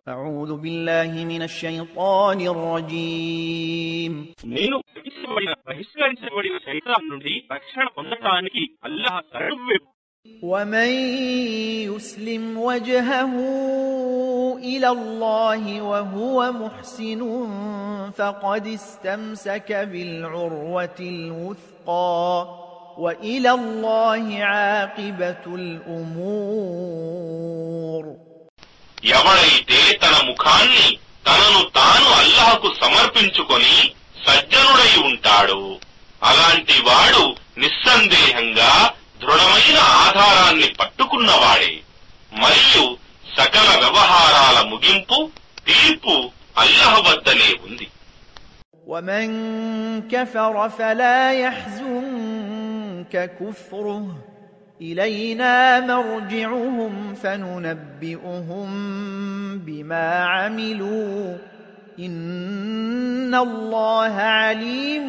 أعوذ بالله من الشيطان الرجيم నేను బహిష్కరించబడిన బహిష్కరించబడిన సైతాన్ నుండి రక్షణ పొందటానికి అల్లాహ్ శరణు ومن يسلم وجهه إلى الله وهو محسن فقد استمسك بالعروة الوثقى وإلى الله عاقبة الأمور ఎవడైతే తన ముఖాన్ని తనను తాను అల్లాహకు సమర్పించుకొని సజ్జనుడై ఉంటాడో అలాంటి వాడు నిస్సందేహంగా దృఢమైన ఆధారాన్ని పట్టుకున్నవాడే మరియు సకల వ్యవహారాల ముగింపు తీర్పు అల్లాహ్ వద్దనే ఉంది ومن كفر فلا يحزنك كفره إلينا مرجعهم فننبئهم بما عملوا إن الله عليم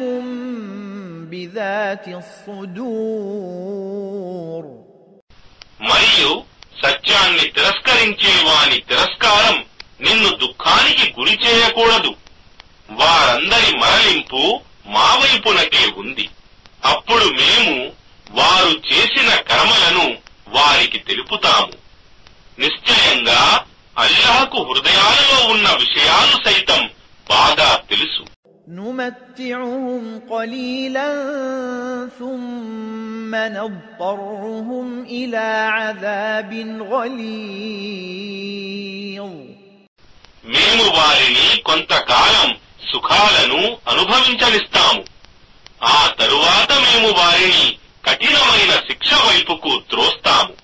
بذات الصدور మరియు సత్యాన్ని తిరస్కరించే వాని తిరస్కారం నిన్ను దుఃఖానికి గురి చేయకూడదు వారందరి మరలింపు మా వైపునకే ఉంది అప్పుడు మేము వారు చేసిన కర్మలను వారికి తెలుపుతాము నిశ్చయంగా అల్లాహకు హృదయాలలో ఉన్న విషయాలు సైతం బాగా తెలుసు نمتعهم قليلا ثم نضطرهم إلى عذاب غليظ మేము వారిని కొంతకాలం సుఖాలను అనుభవించనిస్తాము ఆ తరువాత మేము వారిని కఠినమైన శిక్ష వైపుకు త్రోస్తాము